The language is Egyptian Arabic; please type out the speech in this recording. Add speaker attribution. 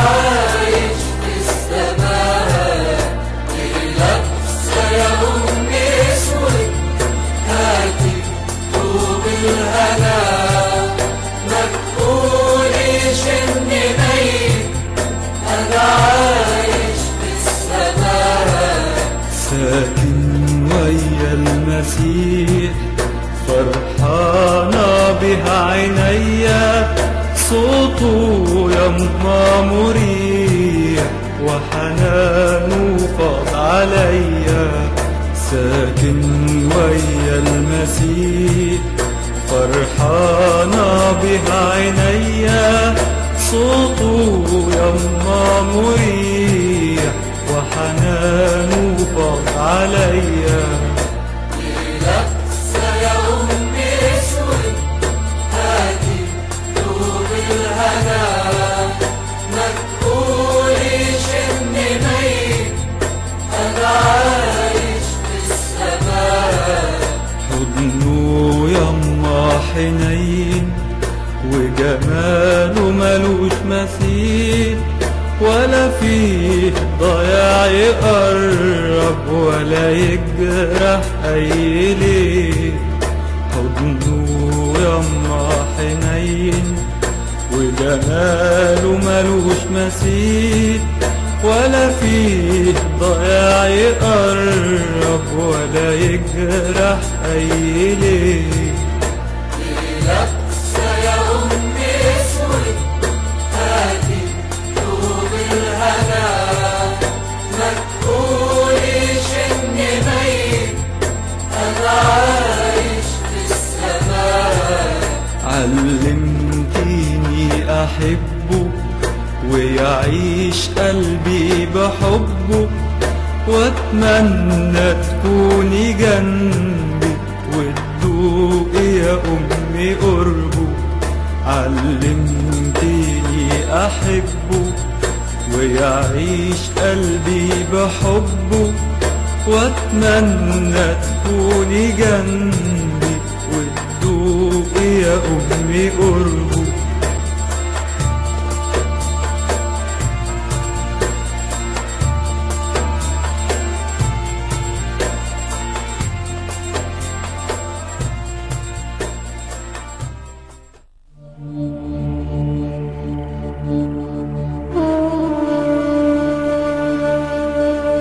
Speaker 1: عايش في السماء لابسة يا أمي اسود هاتي طوب الهنا ما تقوليش إني ميت أنا عايش في السماء
Speaker 2: ساكن ويا المسيح فرحانة بها عينيا صوته يما مريح وحنانه فاض عليا ساكن ويا المسيح فرحانة بها عينيا صوته يما مريح وحنانه فاض عليا
Speaker 1: لابسة يا أمي اسود هاتي طوب الهنا ما تقوليش إني ميت أنا عايش في السماء
Speaker 2: حضنه يما حنين وجماله ملوش مثيل ولا فيه ضياع يقرب ولا يجرح أي ليل حضنه يما حنين وجماله ملوش مثيل ولا فيه ضياع يقرب ولا يجرح أي ليل
Speaker 1: لابسة يا أمي اسود هاتي طوب الهنا ما تقوليش إني ميت أنا عايش في السماء
Speaker 2: علمتيني أحبه ويعيش قلبي بحبه واتمنى تكوني جنبي وتدوقي يا أمي قربه علمتيني أحبه ويعيش قلبي بحبه واتمنى تكوني جنبي وتدوقي يا أمي قربه